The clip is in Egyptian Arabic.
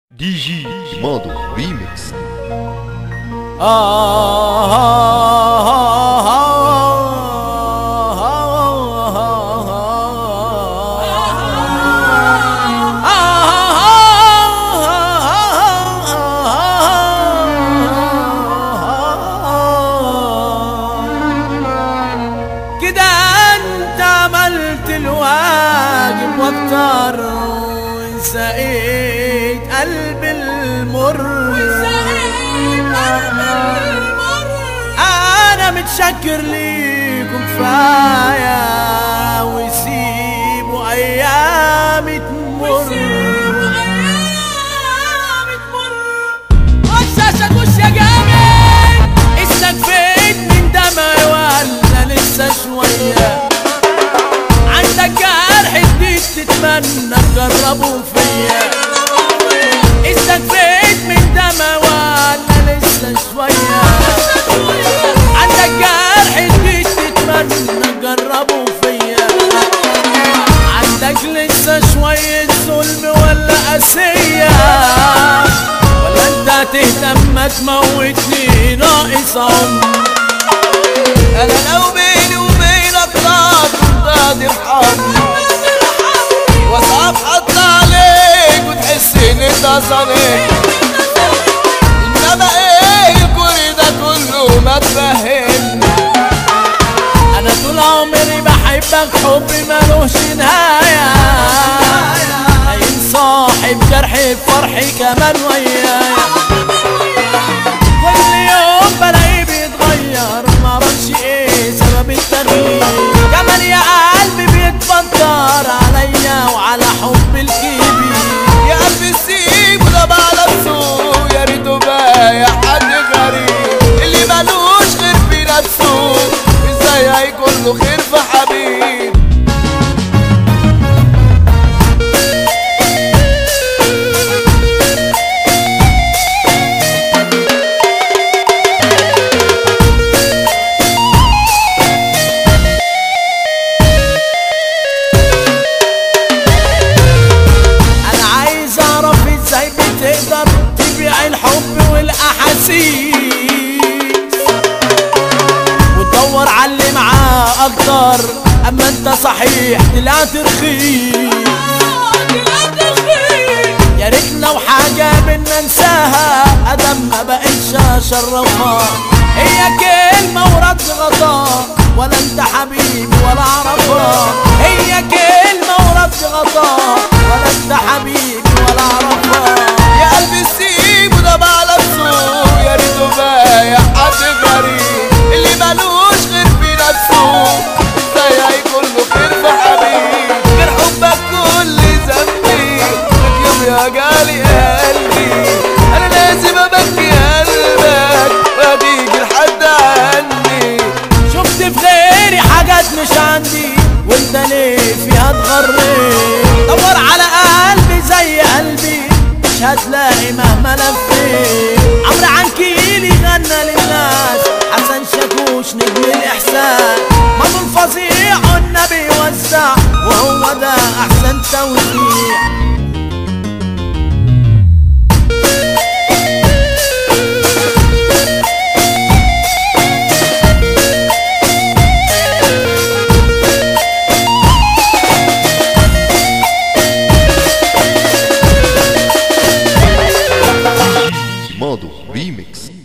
دي جي ماضو ريميكس كده انت عملت الواجب واكتر وسقيت قلب المر انا متشكر ليكم كفايه وسيبوا ايامي تمر وشاشك وش يا جامد استكفيت من دمعي ولا لسه شويه عندك جرح جديد تتمنى تجربه فيا استكفيت من دمعي ولا لسه شويه عندك جرح جديد تتمنى تجربه فيا عندك لسه شوية ظلم ولا قاسية ولا انت تهتم ما تموتني ناقص عمر انا لو بيني وبينك طاق راضي ارحمني واصعب حط عليك وتحس ان انت صديق انما ايه الكوري ده كله ما تفهمني انا طول عمري بحبك حب ملوش نهاية عين صاحب جرحي بفرحي كمان ويايا كل يوم بلاقيه بيتغير معرفش ايه سبب التغيير كمان يا قلبي بيتفكر عليا وعلى حب الكبير يا قلبي سيبه ده بقى نفسه يا ريته بايع حد غريب اللي ملوش غير في نفسه ازاي هيكون له خير في حبيب انا عايز اعرف ازاي بتقدر تبيع الحب والاحاسيس وتدور على اللي معاه اكتر اما انت صحيح طلعت رخيص يا ريت لو حاجة بينا ننساها ادم ما بقتش اشرفها هي كلمة ورد غطاء ولا انت حبيبي ولا اعرفها هي كلمة ورد غطاء ولا انت حبيبي ولا اعرفها يا قلبي سيبه ده مع نفسه يا ريته بايع حد غريب اللي ملوش غير في نفسه ازاي هيكون له خير في حبيب غير حبك كل ذنبي لك يوم يا جالي قلبي انا لازم ابكي قلبك وهتيجي لحد عني شفت في غيري حاجات مش عندي وانت ليه فيها تغريت دور على قلبي زي قلبي مش هتلاقي مهما لفيت عمرو عنكيلي غنى للناس حسن شاكوش نجم الاحسان مضى الفظيع والنبي وزع وهو ده احسن توزيع ماضو ريميكس